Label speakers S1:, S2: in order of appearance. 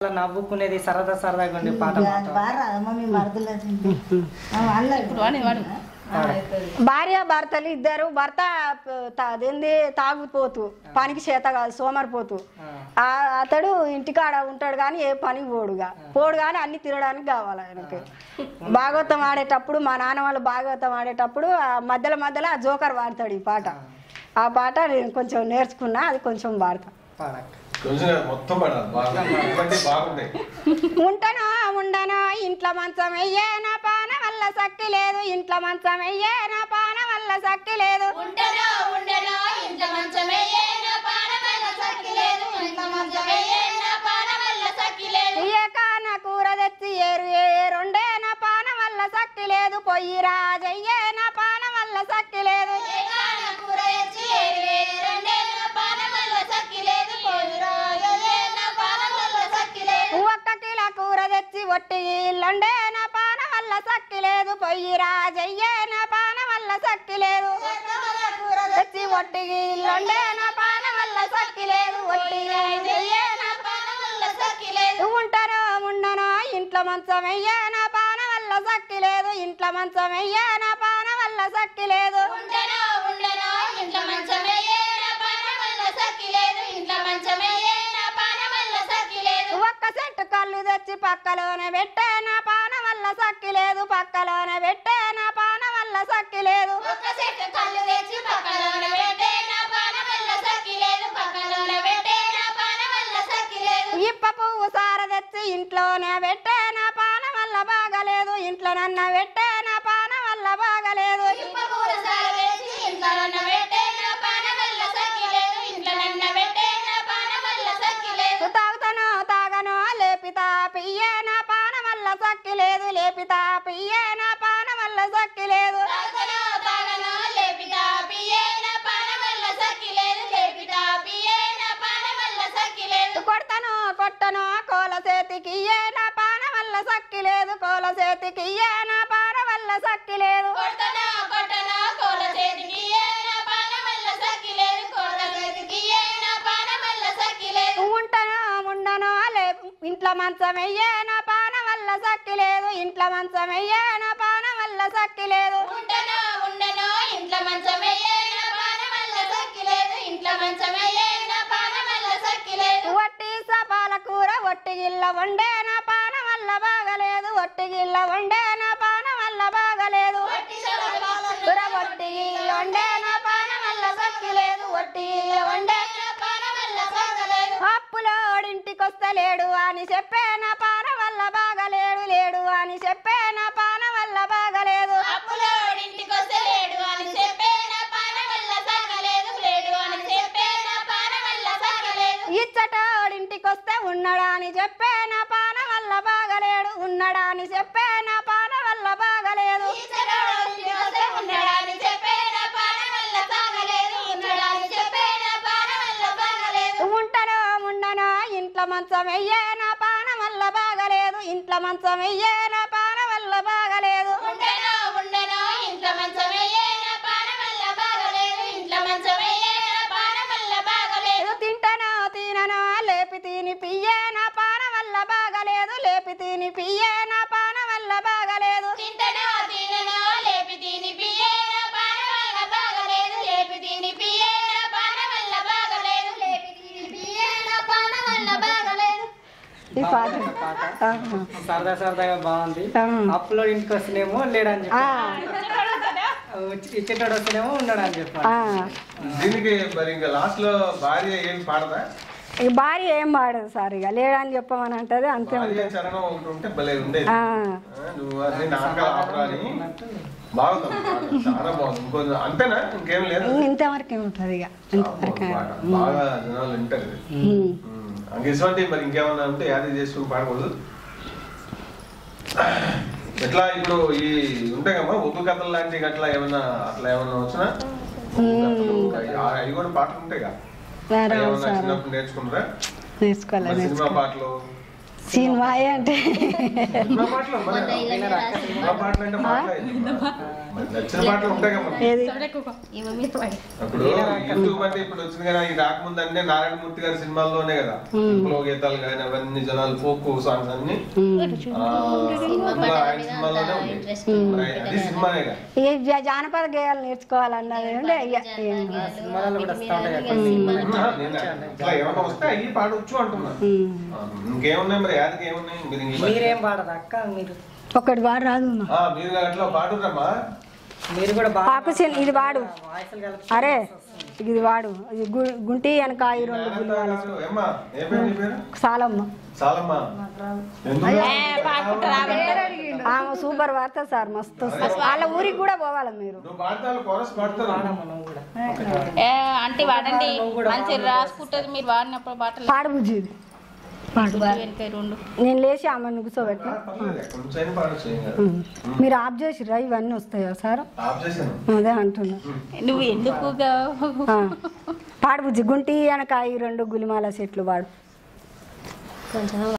S1: అలా నవ్వుకునేది సరదా సరదాగా ఉండే పాట మాత్రం.
S2: బాగా మమ్మీ మరదలు అన్నారు
S3: భార్య భర్తలు ఇద్దరు భర్త త- అదేంది తాగుపోతూ పనికి చేత కాదు సోమరిపోతూ ఆ అతడు ఇంటికాడ ఉంటాడు కానీ ఏ పనికి పోడుగా పోడు కానీ అన్ని తినడానికి కావాలి ఆయనకి భాగవతం ఆడేటప్పుడు మా నాన్న వాళ్ళు భాగవతం ఆడేటప్పుడు ఆ మధ్యలో మధ్యలో ఆ జోకర్ వాడతాడు ఈ పాట ఆ పాట నేను కొంచెం నేర్చుకున్నా అది కొంచెం వాడతా
S1: పాడక్క
S4: కొంచెం కాదు, మొత్తం పడాలి బాగా ఇవన్నీ బాగుంటాయి
S3: ఉంటానో ఉండనో ఇంట్లో మంచం వెయ్యే నా పాన వల్ల సక్కి లేదు ఇంట్లో మంచం వెయ్యే నా పాన వల్ల సక్కి లేదు
S5: ఉండనో ఉండనో ఇంత మంచమయ్యే నా పానమల్ల సక్కి లేదు ఇంత మంచమయ్యే నా పానమల్ల సక్కి లేదు
S3: కాన కూర తెచ్చి ఏరు ఏరుండే నా పాన వల్ల సక్కి లేదు పొయ్యి రాజయ్యే నా పాన వల్ల సక్కి లేదు
S5: ఏకాన కూర ఎచ్చి ఏరువే రెండే నా పానమల్ల సక్కి లేదు పోయిరాయే నా పానమల్ల సక్కి లేదు
S3: ఒక్క కిలో కూర తెచ్చి ఒట్టి ఇల్లుండే నా పాన వల్ల సక్కి లేదు పొయ్యి రాజయ్యే నా పాన వల్ల సక్కి లేదు తెచ్చి ఒట్టి ఇల్లుండే నా పాన వల్ల సక్కి లేదు ఒట్టి రాజయ్యే నా
S5: పానమల్ల సక్కి లేదు
S3: ఉంటానో ఉండనో ఇంట్లో మంచం వెయ్యే నా పాన వల్ల సక్కి లేదు ఇంట్లో మంచం వెయ్యే నా పాన వల్ల సక్కి లేదు
S5: ఉండనో ఉండనో ఇంట్లో మంచమయ్యే నా పానమల్ల సక్కి లేదు ఇంట్లో మంచమయ్యే నా పానమల్ల సక్కి లేదు
S3: ఒక్క చెట్టు కళ్ళు తెచ్చి పక్కలోనే పెట్టే నా పాన వల్ల సక్కి లేదు పక్కలోనే పెట్టే నా పాన వల్ల సక్కి లేదు
S5: ఒక్క చెట్టు కళ్ళు తెచ్చి పక్కలోన పెట్టే నా పానమల్ల సక్కి లేదు పక్కలోన పెట్టే నా పానమల్ల సక్కి లేదు
S3: ఇప్ప పువ్వు సార తెచ్చి ఇంట్లోనే పెట్టే నా పాన వల్ల బాగలేదు ఇంట్లో నన్న పెట్టే నా పాన వల్ల బాగలేదు
S5: ఇప్పకూర సార వేసి ఇంట్లోన పెట్టే నా పానమల్ల సక్కి లేదు ఇంట్లోనన్న పెట్టే నా పానమల్ల సక్కి లేదు
S3: తాగుతానో తాగనో లేపితా పియ్యే నా పాన వల్ల సక్కి లేదు లేపితా పియ్యే నా పాన వల్ల సక్కి లేదు
S5: తాగనో తాగనో లేపితా పియే నా పానమల్ల సక్కి లేదు లేపితా పియే నా పానమల్ల సక్కి లేదు
S3: కొడతను కొట్టను కోల చేతికి ఇయ్యే నా పాన వల్ల సక్కి లేదు కోల చేతికి ఇయ్యే నా పాన వల్ల సక్కి లేదు
S5: కొడతనా కొట్టనా కోల చేతికి ఏ నా పానమల్ల సక్కి లేదు కోల చేతికి ఏ నా పానమల్ల సక్కి లేదు
S3: ఉంటనో ఉండనో లే ఇంట్లో మంచం వెయ్యే నా పాన వల్ల సక్కి లేదు ఇంట్లో మంచం వెయ్యే నా పాన వల్ల సక్కి లేదు
S5: ఉండనో ఉండనో ఇంట్లో మంచమయ్యే నా పానమల్ల సక్కి లేదు ఇంట్లో మంచమయ్యే నా పానమల్ల సక్కి లేదు
S3: వట్టి సపాల కూర ఒట్టి గిల్ల వండే నా పాన వల్ల బాగలేదు ఒట్టి గిల్ల వండే నా పాన వల్ల బాగలేదు
S5: వట్టి సవరాల
S3: కూర ఒట్టి గిల్ల వండే నా పాన వల్ల సక్కి లేదు ఒట్టి గిల్ల వండే
S5: నా పానమల్ల సక్కలేదు
S3: అప్పులోడింటికొస్తలేడు అని చెప్పే నా పాన వల్ల బాగలేడు లేడు అని చెప్పే నా పాన వల్ల బాగలేదు
S5: అప్పులోడింటికొస్తే లేడు అని చెప్పే నా పానమల్ల సక్కలేదు లేడు అని చెప్పే నా పానమల్ల సక్కలేదు
S3: ఇచ్చటోడింటికొస్తే ఉన్నాడా అని చెప్పే నా పాన వల్ల బాగలేడు ఉన్నాడా అని చెప్పే నా పాన వల్ల బాగలేదు
S5: ఈశ్వరుడింటికొస్తే ఉన్నాడని చెప్పే నా పానమల్ల సాగలేదు ఉన్నాడని చెప్పే నా పానమల్ల సాగలేదు
S3: ఉంటనో ఉండనో ఇంట్లో మంచం వెయ్యే నా పాన వల్ల బాగలేదు ఇంట్లో మంచం వెయ్యే నా పాన వల్ల బాగలేదు
S5: ఉండనో ఉండనో ఇంట్లో మంచమయ్యే నా పానమల్ల బాగలేదు ఇంట్లో మంచమయ్యే నా పానమల్ల బాగలేదు
S3: ఇది తింటనో తిననో లేపి తిని పియ్యే నా పాన వల్ల బాగలేదు లేపి తిని పియ్యే నా పాన వల్ల బాగలేదు
S5: తింటనో తిననో లేపి తిని పియ్యే నా పానమల్ల బాగలేదు లేపి తిని పియ్యే నా పానమల్ల బాగలేదు లేపి తిని పియ్యే నా పానమల్ల బాగలేదు
S3: ఈ పాట
S1: బాగుంది పాట
S3: ఆహా.
S1: సరదా సరదాగా బాగుంది
S3: ఆ.
S1: అప్పులో ఇంటికి వస్తేనేమో లేడని
S3: ఆ,
S1: చెప్పి ఇచ్చేటోడు వస్తేనేమో ఉన్నాడని చెప్పాలి
S3: ఆ.
S4: దీనికి మరి ఇంకా లాస్ట్ లో భార్య ఏం పాడదా
S3: ఈ భార్య ఏం పాడదు సార్ ఇక లేడని చెప్పమని అంటది అంతే
S4: భార్య
S3: ఉంటుంది
S4: చరణం ఒకటి ఉంటే భలే ఉండేది
S3: ఆ.
S4: ఆ, నువ్వు అన్ని నాటకాలు ఆపరా అని బాగుంది అమ్మ పాట. చాలా బాగుంది ఇంకో అంతేనా ఇంకేం లేదు
S3: ఇంతవరకే ఉంటుంది ఇక
S4: చాలా బాగుంది పాట. బాగా జనాలు వింటారు ఇది.
S3: ఉమ్.
S4: ఉమ్. అంక ఇటువంటి మరి ఇంకేమన్నా ఉంటే యాది చేసుకుని పాడకూడదు ఎట్లా ఇప్పుడు ఈ ఉంటాయి కమ్మా ఒగ్గు కథలు లాంటివి అట్లా ఏమన్నా అట్లా ఏమన్నా వచ్చినా అవి కూడా పాటలు ఉంటాయి కదా
S3: రావు
S4: ఏమన్నా
S3: సార్
S4: చిన్నప్పుడు నేర్చుకుంటారా
S3: నేర్చుకోవాలి
S4: మరి సినిమా
S3: నేర్చుకోవాలి
S4: పాటలు
S3: సినిమా అంటే
S4: సినిమా పాటలు మరి సినిమా పాటలు అంటే పాటలే. మరి నచ్చిన పాటలు ఉంటాయి కదా మనకి.
S3: ఏది
S4: ఇప్పుడు యూట్యూబ్ అంటే ఇప్పుడు వచ్చింది కదా ఈ రాకముందు అంటే నారాయణమూర్తి గారి సినిమాల్లోనే కదా విప్లవ గీతాలు కానీ అవన్నీ జనాలు ఫోక్ సాంగ్స్ అన్ని ఆ, అందులో ఆయన సినిమాల్లోనే ఉంది మరి అది సినిమానే కదా
S3: ఈ జా- జానపద గేయాలు నేర్చుకోవాలన్నది అంటే ఇక ఏం కాదు.
S1: సినిమాలలో కూడా వస్తూ ఉంటాయి కదా కొన్ని.
S4: నేను ఇట్లా ఏమన్నా వస్తే అయ్యి పాడవచ్చు అంటున్నా
S3: ఉమ్.
S4: ఆ, ఇంకేమున్నాయి మరి యాదకి ఏమున్నాయి మీరు ఇంక-
S1: మీరేం పాడదు అక్క మీరు
S3: ఒకటి వాడు రాదు నా.
S4: ఆ, మీరు అట్లా పాడురమ్మా
S1: మీరు కూడా బాగా
S3: పాకు సిన్- ఇది వాడు
S1: వాయిస్లు కలిపి
S3: అరే ఇది వాడు ఇది గు- గుంటి వెనక ఈ రెండు
S4: నారాయణ గారు, ఏమ్మా ఏ పేరు నీ పేరు
S3: సాలమ్మ
S4: చాలమ్మా ఎందుకు
S3: ఆమె సూపర్ వార్త సార్ మస్తు వాళ్ళ ఊరికి కూడా పోవాలి మీరు
S4: నువ్వు పాడతావు కోరస్ పాడతారు
S1: నువ్వు కూడా
S2: ఏ ఆంటీ వాడండి మంచి రాసుకుంటుంది మీరు వాడినప్పుడు బాటలు
S3: పాడు బుజ్జి ఇది పాడు
S2: వెనక రెండు
S3: నేను లేచి ఆమెను కూర్చోబెట్టిన
S4: పర్లేదు ఎక్కడి నుంచి అయినా పాడొచ్చు ఏం కాదు
S3: మీరు ఆఫ్ చేసిర్రా ఇవన్నీ వస్తాయా సార్
S4: ఆఫ్ చేశాను
S3: అదే అంటున్నా
S2: నువ్వు ఎందుకుగా
S3: ఆ. పాడు బుజ్జి గుంటి వెనక ఈ రెండు గులిమాల చెట్లు వాడు